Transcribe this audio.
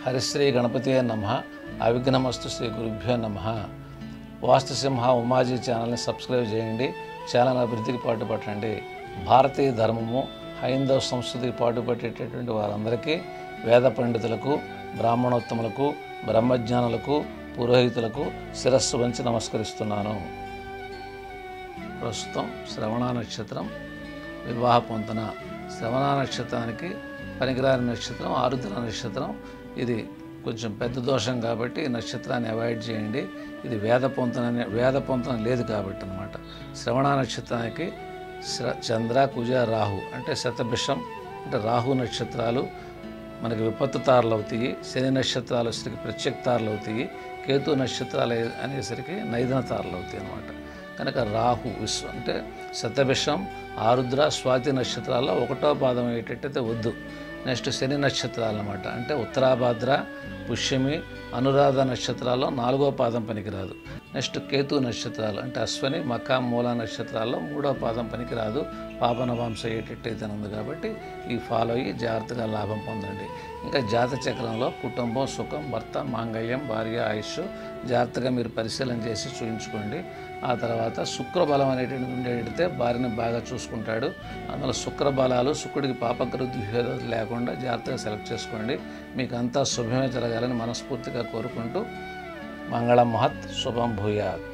హరిశ్రీ గణపతి నమ అవిఘ్నమస్తు శ్రీ గురుభ్యో నమ వాస్తుసింహ ఉమాజీ ఛానల్ని సబ్స్క్రైబ్ చేయండి ఛానల్ అభివృద్ధికి పాటుపట్టండి భారతీయ ధర్మము హైందవ సంస్కృతికి పాటుపట్టేటటువంటి వారందరికీ వేద పండితులకు బ్రాహ్మణోత్తములకు బ్రహ్మజ్ఞానులకు పురోహితులకు శిరస్సు వంచి నమస్కరిస్తున్నాను ప్రస్తుతం శ్రవణ నక్షత్రం వివాహ పొంతన శ్రవణ నక్షత్రానికి పనికిరాని నక్షత్రం ఆరుద్ర నక్షత్రం ఇది కొంచెం పెద్ద దోషం కాబట్టి ఈ నక్షత్రాన్ని అవాయిడ్ చేయండి ఇది వేద పొంతన వేద పొంతన లేదు కాబట్టి అనమాట శ్రవణ నక్షత్రానికి శ్ర చంద్ర కుజ రాహు అంటే శతభిషం అంటే రాహు నక్షత్రాలు మనకి విపత్తు తారలు అవుతాయి శని నక్షత్రాలు వచ్చేసరికి ప్రత్యేక తారలు అవుతాయి కేతు నక్షత్రాలు అనేసరికి నైదన తారలు అవుతాయి అన్నమాట కనుక రాహు విశ్వ అంటే శతభిషం ఆరుద్ర స్వాతి నక్షత్రాల్లో ఒకటో పాదం అయ్యేటట్టయితే వద్దు నెక్స్ట్ శని నక్షత్రాలు అనమాట అంటే ఉత్తరాభాద్ర పుష్యమి అనురాధ నక్షత్రాల్లో నాలుగో పాదం పనికిరాదు నెక్స్ట్ కేతు నక్షత్రాలు అంటే అశ్వని మకా మూల నక్షత్రాల్లో మూడో పాదం పనికిరాదు పాపన వంశ అయ్యేటట్టయితే ఉంది కాబట్టి ఈ ఫాలో అయ్యి జాగ్రత్తగా లాభం పొందండి ఇంకా జాత చక్రంలో కుటుంబం సుఖం భర్త మాంగళ్యం భార్య ఆయుష్ జాగ్రత్తగా మీరు పరిశీలన చేసి చూపించుకోండి ఆ తర్వాత శుక్రబలం అనేటువంటి ఉండేటైతే భార్యని బాగా చూసుకుంటాడు అందులో శుక్రబలాలు శుక్రుడికి పాపకృతి భేదాలు లేకుండా జాగ్రత్తగా సెలెక్ట్ చేసుకోండి మీకు అంతా శుభమే జరగాలని మనస్ఫూర్తిగా కోరుకుంటూ మంగళం మహత్ శుభం భూయాత్